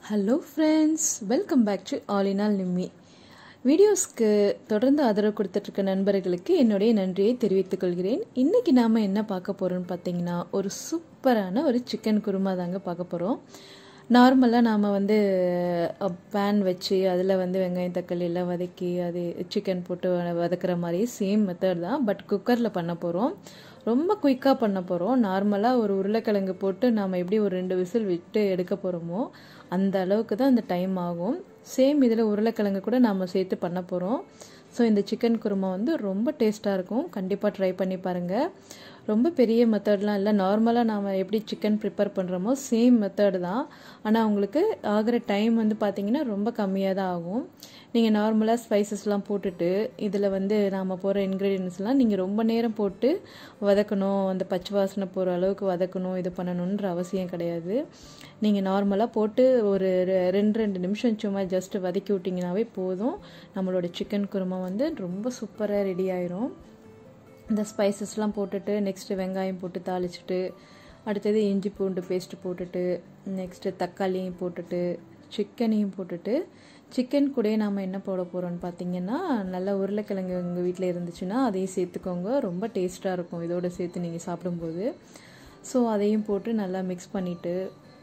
hello friends welcome back to all in all Nimmi வீடியோஸ்க்கு தொடர்ந்து ஆதரவு கொடுத்துட்ருக்க நண்பர்களுக்கு என்னுடைய நன்றியை தெரிவித்துக் கொள்கிறேன் இன்றைக்கி நாம் என்ன பார்க்க போகிறோம்னு பார்த்தீங்கன்னா ஒரு சூப்பரான ஒரு சிக்கன் குருமா தாங்க பார்க்க போகிறோம் நார்மலாக நாம் வந்து பேன் வச்சு அதில் வந்து வெங்காயம் தக்காளி எல்லாம் வதக்கி அது சிக்கன் போட்டு வதக்குற மாதிரி சேம் மெத்தட் தான் பட் குக்கரில் பண்ண போகிறோம் ரொம்ப குயிக்காக பண்ண போகிறோம் நார்மலாக ஒரு உருளைக்கிழங்கு போட்டு நாம் எப்படி ஒரு ரெண்டு விசில் விட்டு எடுக்க போகிறோமோ அந்த அளவுக்கு தான் அந்த டைம் ஆகும் சேம் இதில் உருளைக்கிழங்கு கூட நாம் சேர்த்து பண்ண போகிறோம் ஸோ இந்த சிக்கன் குருமா வந்து ரொம்ப டேஸ்ட்டாக இருக்கும் கண்டிப்பாக ட்ரை பண்ணி பாருங்கள் ரொம்ப பெரிய மெத்தட்லாம் இல்லை நார்மலாக நாம் எப்படி சிக்கன் ப்ரிப்பேர் பண்ணுறோமோ சேம் மெத்தட் தான் ஆனால் உங்களுக்கு ஆகிற டைம் வந்து பார்த்திங்கன்னா ரொம்ப கம்மியாக தான் ஆகும் நீங்கள் நார்மலாக ஸ்பைசஸ்லாம் போட்டுட்டு இதில் வந்து நாம் போகிற இன்க்ரீடியன்ஸ்லாம் நீங்கள் ரொம்ப நேரம் போட்டு வதக்கணும் அந்த பச்சை வாசனை போகிற அளவுக்கு வதக்கணும் இது பண்ணணுன்ற அவசியம் கிடையாது நீங்கள் நார்மலாக போட்டு ஒரு ரெண்டு ரெண்டு நிமிஷம் சும்மா ஜஸ்ட் வதக்கி விட்டிங்கனாவே போதும் நம்மளோட சிக்கன் குருமா வந்து ரொம்ப சூப்பராக ரெடி ஆயிரும் இந்த ஸ்பைசஸ்லாம் போட்டுட்டு நெக்ஸ்ட்டு வெங்காயம் போட்டு தாளிச்சிட்டு அடுத்தது இஞ்சி பூண்டு பேஸ்ட்டு போட்டுட்டு நெக்ஸ்ட்டு தக்காளியும் போட்டுட்டு சிக்கனையும் போட்டுட்டு சிக்கன் கூட நாம் என்ன போட போகிறோம்னு பார்த்தீங்கன்னா நல்லா உருளைக்கிழங்கு உங்கள் வீட்டில் இருந்துச்சுன்னா அதையும் சேர்த்துக்கோங்க ரொம்ப டேஸ்ட்டாக இருக்கும் இதோடு சேர்த்து நீங்கள் சாப்பிடும்போது ஸோ அதையும் போட்டு நல்லா மிக்ஸ் பண்ணிவிட்டு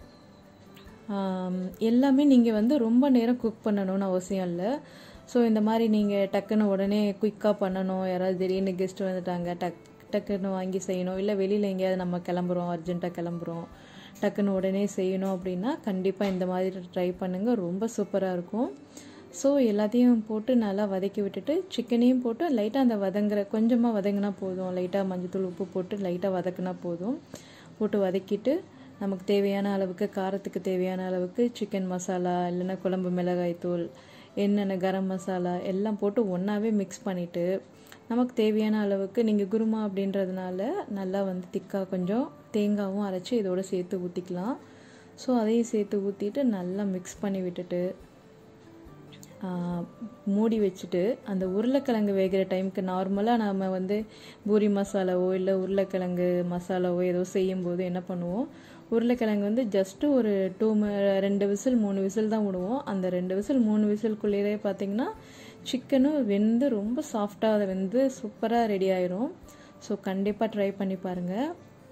எல்லாமே நீங்கள் வந்து ரொம்ப நேரம் குக் பண்ணணும்னு அவசியம் இல்லை ஸோ இந்த மாதிரி நீங்கள் டக்குன்னு உடனே குயிக்காக பண்ணணும் யாராவது திடீர்னு கெஸ்ட் வந்துட்டாங்க டக் டக்குன்னு வாங்கி செய்யணும் இல்லை வெளியில் எங்கேயாவது நம்ம கிளம்புறோம் அர்ஜென்ட்டாக கிளம்புறோம் டக்குன்னு உடனே செய்யணும் அப்படின்னா கண்டிப்பாக இந்த மாதிரி ட்ரை பண்ணுங்கள் ரொம்ப சூப்பராக இருக்கும் ஸோ எல்லாத்தையும் போட்டு நல்லா வதக்கி விட்டுட்டு சிக்கனையும் போட்டு லைட்டாக அந்த வதங்குற கொஞ்சமாக வதங்கினா போதும் லைட்டாக மஞ்சத்தூள் உப்பு போட்டு லைட்டாக வதக்குனா போதும் போட்டு வதக்கிட்டு நமக்கு தேவையான அளவுக்கு காரத்துக்கு தேவையான அளவுக்கு சிக்கன் மசாலா இல்லைன்னா குழம்பு மிளகாய் தூள் என்னென்ன கரம் மசாலா எல்லாம் போட்டு ஒன்றாவே மிக்ஸ் பண்ணிவிட்டு நமக்கு தேவையான அளவுக்கு நீங்கள் குருமா அப்படின்றதுனால நல்லா வந்து திக்காக கொஞ்சம் தேங்காவும் அரைச்சி இதோடு சேர்த்து ஊற்றிக்கலாம் ஸோ அதையும் சேர்த்து ஊற்றிட்டு நல்லா மிக்ஸ் பண்ணி விட்டுட்டு மூடி வச்சுட்டு அந்த உருளைக்கிழங்கு வேகிற டைமுக்கு நார்மலாக நாம் வந்து பூரி மசாலாவோ இல்லை உருளைக்கிழங்கு மசாலாவோ ஏதோ செய்யும்போது என்ன பண்ணுவோம் உருளைக்கிழங்கு வந்து ஜஸ்ட்டு ஒரு டூ ரெண்டு விசில் மூணு விசில் தான் விடுவோம் அந்த ரெண்டு விசில் மூணு விசில்குள்ளேயே பார்த்தீங்கன்னா சிக்கனும் வெந்து ரொம்ப சாஃப்டாக அதை வெந்து சூப்பராக ரெடி ஆயிரும் ஸோ கண்டிப்பாக ட்ரை பண்ணி பாருங்கள்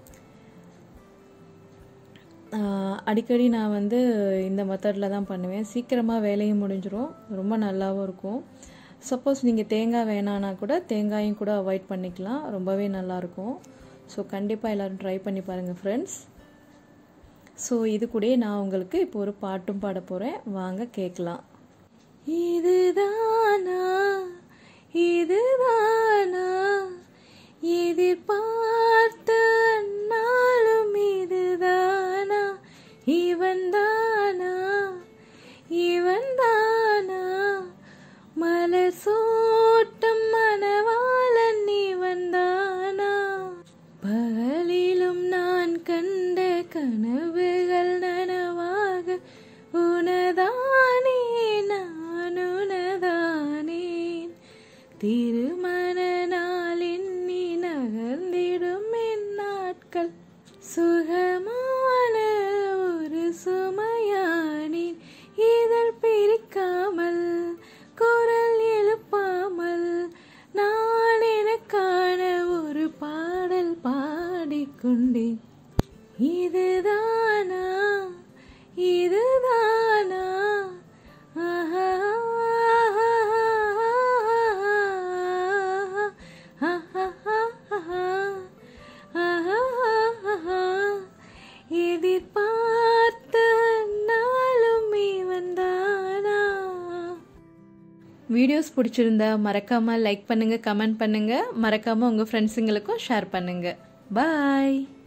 அடிக்கடி நான் வந்து இந்த மெத்தடில் தான் பண்ணுவேன் சீக்கிரமாக வேலையும் முடிஞ்சிடும் ரொம்ப நல்லாவும் இருக்கும் சப்போஸ் நீங்கள் தேங்காய் வேணான்னா கூட தேங்காயும் கூட அவாய்ட் பண்ணிக்கலாம் ரொம்பவே நல்லாயிருக்கும் ஸோ கண்டிப்பாக எல்லோரும் ட்ரை பண்ணி பாருங்கள் ஃப்ரெண்ட்ஸ் ஸோ இது கூட நான் உங்களுக்கு இப்போ ஒரு பாட்டும் பாட போகிறேன் வாங்க கேட்கலாம் இதுதானா இதுதானா எதிர்பார்த்த நாளும் இதுதானா இவன் தானா இவன் தானா மலர் சூட்டும் மணவாளன் இவன் தானா பகலிலும் நான் கண்ட கனவுகள் நனவாக உனதானே நான் உனதானேன் திருமண நாள் எண்ணி நகர்ந்திடும் என் நாட்கள் சுகமான ஒரு சுமையானேன் இதழ் பிரிக்காமல் குரல் எழுப்பாமல் நான் எனக்கான ஒரு பாடல் பாடிக்கொண்டேன் இதுதானா இதுதானா ஆஹா எதிர்பார்த்த நாளும் இவன்தானா வீடியோஸ் பிடிச்சிருந்தா மறக்காமல் லைக் பண்ணுங்கள் கமெண்ட் பண்ணுங்கள் மறக்காமல் உங்கள் ஃப்ரெண்ட்ஸுங்களுக்கும் ஷேர் பண்ணுங்கள் பாய்